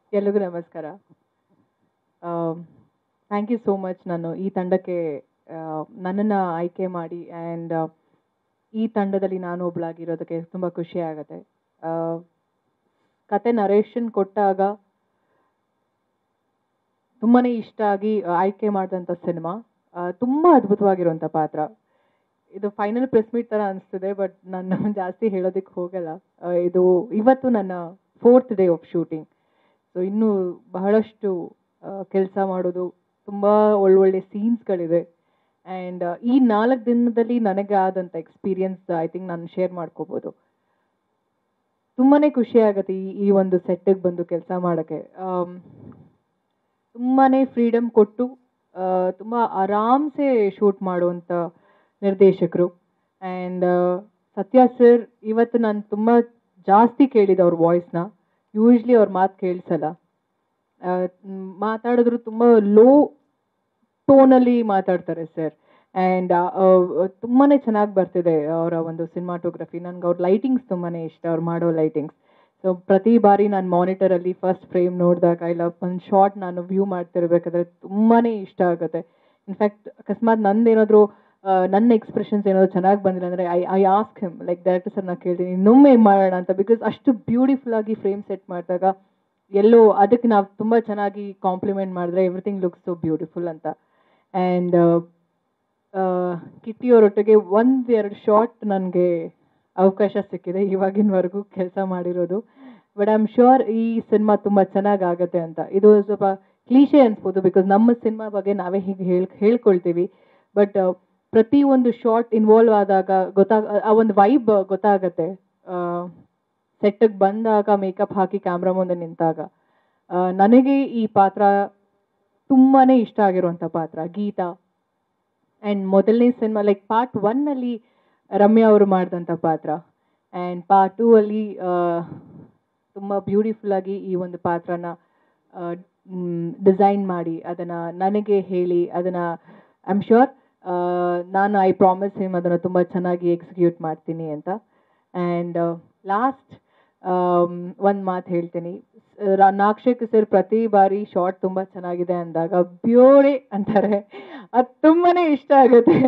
ಎಲ್ರಿಗೂ ನಮಸ್ಕಾರ thank you so much ನಾನು ಈ ತಂಡಕ್ಕೆ ನನ್ನನ್ನು ಆಯ್ಕೆ ಮಾಡಿ ಆ್ಯಂಡ್ ಈ ತಂಡದಲ್ಲಿ ನಾನು ಒಬ್ಳಾಗಿರೋದಕ್ಕೆ ತುಂಬ ಖುಷಿ ಆಗುತ್ತೆ ಆ, ಕತೆ ನರೇಷನ್ ಕೊಟ್ಟಾಗ ತುಂಬಾ ಇಷ್ಟ ಆಗಿ ಆಯ್ಕೆ ಮಾಡಿದಂಥ ಸಿನಿಮಾ ತುಂಬ ಅದ್ಭುತವಾಗಿರುವಂಥ ಪಾತ್ರ ಇದು ಫೈನಲ್ ಪ್ರೆಸ್ ಮೀಟ್ ಥರ ಅನಿಸ್ತಿದೆ ಬಟ್ ನಾನು ಜಾಸ್ತಿ ಹೇಳೋದಕ್ಕೆ ಹೋಗಲ್ಲ ಆ, ಇದು ಇವತ್ತು ನನ್ನ fourth day of shooting so ಇನ್ನೂ ಬಹಳಷ್ಟು ಕೆಲಸ ಮಾಡೋದು ತುಂಬ ಒಳ್ಳೊಳ್ಳೆ ಸೀನ್ಸ್ಗಳಿದೆ ಆ್ಯಂಡ್ ಈ ನಾಲ್ಕು ದಿನದಲ್ಲಿ ನನಗೆ ಆದಂಥ ಎಕ್ಸ್ಪೀರಿಯನ್ಸ್ ಐ ಥಿಂಕ್ ನಾನು ಶೇರ್ ಮಾಡ್ಕೋಬೋದು ತುಂಬಾ ಖುಷಿ ಆಗುತ್ತೆ ಈ ಈ ಒಂದು ಸೆಟ್ಟಿಗೆ ಬಂದು ಕೆಲಸ ಮಾಡೋಕ್ಕೆ ತುಂಬಾ ಫ್ರೀಡಮ್ ಕೊಟ್ಟು ತುಂಬ ಆರಾಮ್ಸೆ ಶೂಟ್ ಮಾಡುವಂಥ ನಿರ್ದೇಶಕರು ಆ್ಯಂಡ್ ಸತ್ಯ ಸರ್ ಇವತ್ತು ನಾನು ತುಂಬ ಜಾಸ್ತಿ ಕೇಳಿದೆ ಅವ್ರ ವಾಯ್ಸ್ನ ಯೂಶ್ಲಿ ಅವ್ರ ಮಾತು ಕೇಳಿಸಲ್ಲ ಆ, ಮ್, ಮಾತಾಡಿದ್ರು ತುಂಬ ಲೋ ಟೋನಲ್ಲಿ ಮಾತಾಡ್ತಾರೆ ಸರ್ ಆ್ಯಂಡ್ ತುಂಬಾ ಚೆನ್ನಾಗಿ ಬರ್ತಿದೆ ಅವರ ಒಂದು ಸಿನಿಮಾಟೋಗ್ರಫಿ ನನಗೆ ಅವ್ರ ಲೈಟಿಂಗ್ಸ್ ತುಂಬಾ ಇಷ್ಟ ಅವ್ರು ಮಾಡೋ ಲೈಟಿಂಗ್ಸ್ ಸೊ ಪ್ರತಿ ಬಾರಿ ನಾನು ಮಾನಿಟರಲ್ಲಿ ಫಸ್ಟ್ ಫ್ರೇಮ್ ನೋಡಿದಾಗ ಇಲ್ಲ ಒಂದು ಶಾರ್ಟ್ ನಾನು ವ್ಯೂ ಮಾಡ್ತಿರ್ಬೇಕಾದ್ರೆ ತುಂಬಾ ಇಷ್ಟ ಆಗುತ್ತೆ ಇನ್ಫ್ಯಾಕ್ಟ್ ಅಕಸ್ಮಾತ್ ನಂದೇನಾದರೂ ನನ್ನ ಎಕ್ಸ್ಪ್ರೆಷನ್ಸ್ ಏನಾದ್ರು ಚೆನ್ನಾಗಿ ಬಂದಿಲ್ಲ ಅಂದರೆ I I ask him like director sir ನಾನು ಕೇಳ್ತೀನಿ ಇನ್ನೊಮ್ಮೆ ಮಾಡೋಣ ಅಂತ ಬಿಕಾಸ್ ಅಷ್ಟು ಬ್ಯೂಟಿಫುಲ್ ಆಗಿ ಫ್ರೇಮ್ ಸೆಟ್ ಮಾಡಿದಾಗ ಎಲ್ಲೋ ಅದಕ್ಕೆ ನಾವು ತುಂಬ ಚೆನ್ನಾಗಿ ಕಾಂಪ್ಲಿಮೆಂಟ್ ಮಾಡಿದ್ರೆ ಎವ್ರಿಥಿಂಗ್ ಲುಕ್ಸ್ ಸೊ ಬ್ಯೂಟಿಫುಲ್ ಅಂತ ಆ್ಯಂಡ್ ಕಿಟ್ಟಿಯವರೊಟ್ಟಿಗೆ ಒಂದು ಎರಡು ಶಾರ್ಟ್ ನನಗೆ ಅವಕಾಶ ಸಿಕ್ಕಿದೆ ಇವಾಗಿನವರೆಗೂ ಕೆಲಸ ಮಾಡಿರೋದು ಬಟ್ ಐ ಆಮ್ ಶ್ಯೂರ್ ಈ ಸಿನಿಮಾ ತುಂಬ ಚೆನ್ನಾಗಿ ಆಗುತ್ತೆ ಅಂತ ಇದು ಸ್ವಲ್ಪ ಕ್ಲೀಶೆ ಅನ್ಸ್ಬೋದು ಬಿಕಾಸ್ ನಮ್ಮ ಸಿನಿಮಾ ಬಗ್ಗೆ ನಾವೇ ಹೀಗೆ ಹೇಳ್ ಹೇಳ್ಕೊಳ್ತೀವಿ ಬಟ್ ಪ್ರತಿ ಒಂದು ಶಾರ್ಟ್ ಇನ್ವಾಲ್ವ್ ಆದಾಗ ಗೊತ್ತಾಗ ಆ ಒಂದು ವೈಬ್ ಗೊತ್ತಾಗತ್ತೆ ಸೆಟ್ಟಿಗೆ ಬಂದಾಗ ಮೇಕಪ್ ಹಾಕಿ ಕ್ಯಾಮ್ರಾ ಮುಂದೆ ನಿಂತಾಗ ಆ, ನನಗೆ ಈ ಪಾತ್ರ ತುಂಬಾ ಇಷ್ಟ ಆಗಿರುವಂಥ ಪಾತ್ರ ಗೀತಾ ಆ್ಯಂಡ್ ಮೊದಲನೇ ಸಿನಿಮಾ ಲೈಕ್ ಪಾರ್ಟ್ ಒನ್ನಲ್ಲಿ ರಮ್ಯಾ ಅವರು ಮಾಡಿದಂಥ ಪಾತ್ರ ಆ್ಯಂಡ್ ಪಾರ್ಟ್ ಟೂ ಅಲ್ಲಿ ತುಂಬ ಬ್ಯೂಟಿಫುಲ್ ಆಗಿ ಈ ಒಂದು ಪಾತ್ರನ ಡಿಸೈನ್ ಮಾಡಿ ಅದನ್ನು ನನಗೆ ಹೇಳಿ ಅದನ್ನು ಐ ಆಮ್ ಶ್ಯೂರ್ ನಾನು ಐ ಪ್ರಾಮಿಸ್ ಹಿಮ್ ಅದನ್ನು ತುಂಬ ಚೆನ್ನಾಗಿ ಎಕ್ಸಿಕ್ಯೂಟ್ ಮಾಡ್ತೀನಿ ಅಂತ ಆ್ಯಂಡ್ ಲಾಸ್ಟ್ ಒಂದು ಮಾತು ಹೇಳ್ತೀನಿ ರ- ನಾಕ್ಷಕ್ ಸರ್ ಪ್ರತಿ ಬಾರಿ ಶಾರ್ಟ್ ತುಂಬ ಚೆನ್ನಾಗಿದೆ ಅಂದಾಗ ಬ್ಯೂರೆ ಅಂತಾರೆ ಅದು ತುಂಬಾನೇ ಇಷ್ಟ ಆಗುತ್ತೆ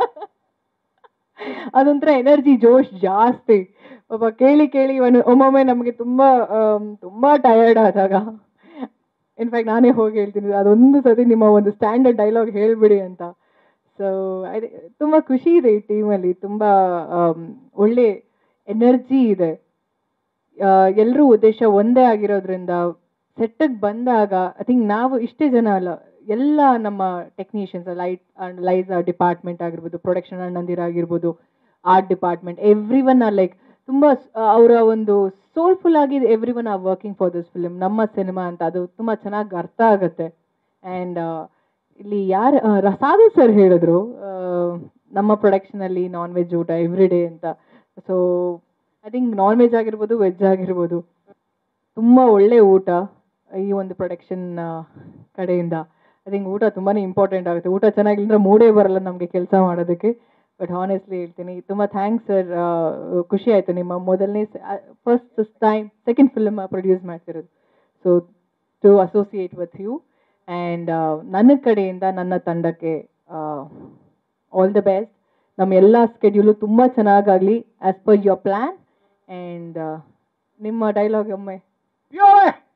ಅದೊಂಥರ ಎನರ್ಜಿ ಜೋಶ್ ಜಾಸ್ತಿ ಪಾಪ ಕೇಳಿ ಕೇಳಿ ಒಂದು ಒಮ್ಮೊಮ್ಮೆ ನಮಗೆ ತುಂಬ ಆಮ್, ತುಂಬ ಟಯರ್ಡ್ ಆದಾಗ ಇನ್ಫ್ಯಾಕ್ಟ್ ನಾನೇ ಹೋಗಿ ಹೇಳ್ತೀನಿ ಅದೊಂದು ಸತಿ ನಿಮ್ಮ ಒಂದು ಸ್ಟ್ಯಾಂಡರ್ಡ್ ಡೈಲಾಗ್ ಹೇಳ್ಬಿಡಿ ಅಂತ ಸೊ ತುಂಬ ಖುಷಿ ಇದೆ ಈ ಟೀಮಲ್ಲಿ ತುಂಬ ಆಮ್, ಒಳ್ಳೆ ಎನರ್ಜಿ ಇದೆ ಎಲ್ಲರೂ ಉದ್ದೇಶ ಒಂದೇ ಆಗಿರೋದ್ರಿಂದ ಸೆಟ್ಟಿಗೆ ಬಂದಾಗ ಐ ಥಿಂಕ್ ನಾವು ಇಷ್ಟೇ ಜನ ಅಲ್ಲ ಎಲ್ಲ ನಮ್ಮ ಟೆಕ್ನಿಷಿಯನ್ಸ್ ಲೈಟ್ ಅಂಡ್ ಲೈಸ್ ಡಿಪಾರ್ಟ್ಮೆಂಟ್ ಆಗಿರ್ಬೋದು ಪ್ರೊಡಕ್ಷನ್ ಅಣ್ಣಂದಿರ ಆಗಿರ್ಬೋದು art department everyone are like ತುಂಬ ಅವರ ಒಂದು ಸೋಲ್ಫುಲ್ ಆಗಿ everyone are working for this film ನಮ್ಮ ಸಿನಿಮಾ ಅಂತ ಅದು ತುಂಬ ಚೆನ್ನಾಗಿ ಅರ್ಥ ಆಗುತ್ತೆ ಆ್ಯಂಡ್ ಇಲ್ಲಿ ಯಾರು ಸಾಧು ಸರ್ ಹೇಳಿದ್ರು ಆ, ನಮ್ಮ ಪ್ರೊಡಕ್ಷನಲ್ಲಿ ನಾನ್ ವೆಜ್ ಊಟ ಎವ್ರಿ ಡೇ ಅಂತ so I think non veg ಆಗಿರ್ಬೋದು ವೆಜ್ ಆಗಿರ್ಬೋದು ತುಂಬ ಒಳ್ಳೆ ಊಟ ಈ ಒಂದು ಪ್ರೊಡಕ್ಷನ್ ಕಡೆಯಿಂದ ಐ ಥಿಂಕ್ ಊಟ ತುಂಬಾ ಇಂಪಾರ್ಟೆಂಟ್ ಆಗುತ್ತೆ ಊಟ ಚೆನ್ನಾಗಿಲ್ಲದ್ರೆ ಮೂಡೇ ಬರಲ್ಲ ನಮಗೆ ಕೆಲಸ ಮಾಡೋದಕ್ಕೆ ಬಟ್ ಹಾನೆಸ್ಟ್ಲಿ ಹೇಳ್ತೀನಿ ತುಂಬ ಥ್ಯಾಂಕ್ಸ್ ಸರ್ ಖುಷಿ ಆಯಿತು ನಿಮ್ಮ ಮೊದಲನೇ first time second film produce ಮಾಡ್ತಿರೋದು so to associate with you and ನನ್ನ ಕಡೆಯಿಂದ ನನ್ನ ತಂಡಕ್ಕೆ ಆಲ್ ದ ಬೆಸ್ಟ್ ನಮ್ಮ ಎಲ್ಲ ಸ್ಕೆಡ್ಯೂಲು ತುಂಬ ಚೆನ್ನಾಗಾಗಲಿ as per your plan and ನಿಮ್ಮ ಡೈಲಾಗ್ ಒಮ್ಮೆ ಪ್ಯೂರೆ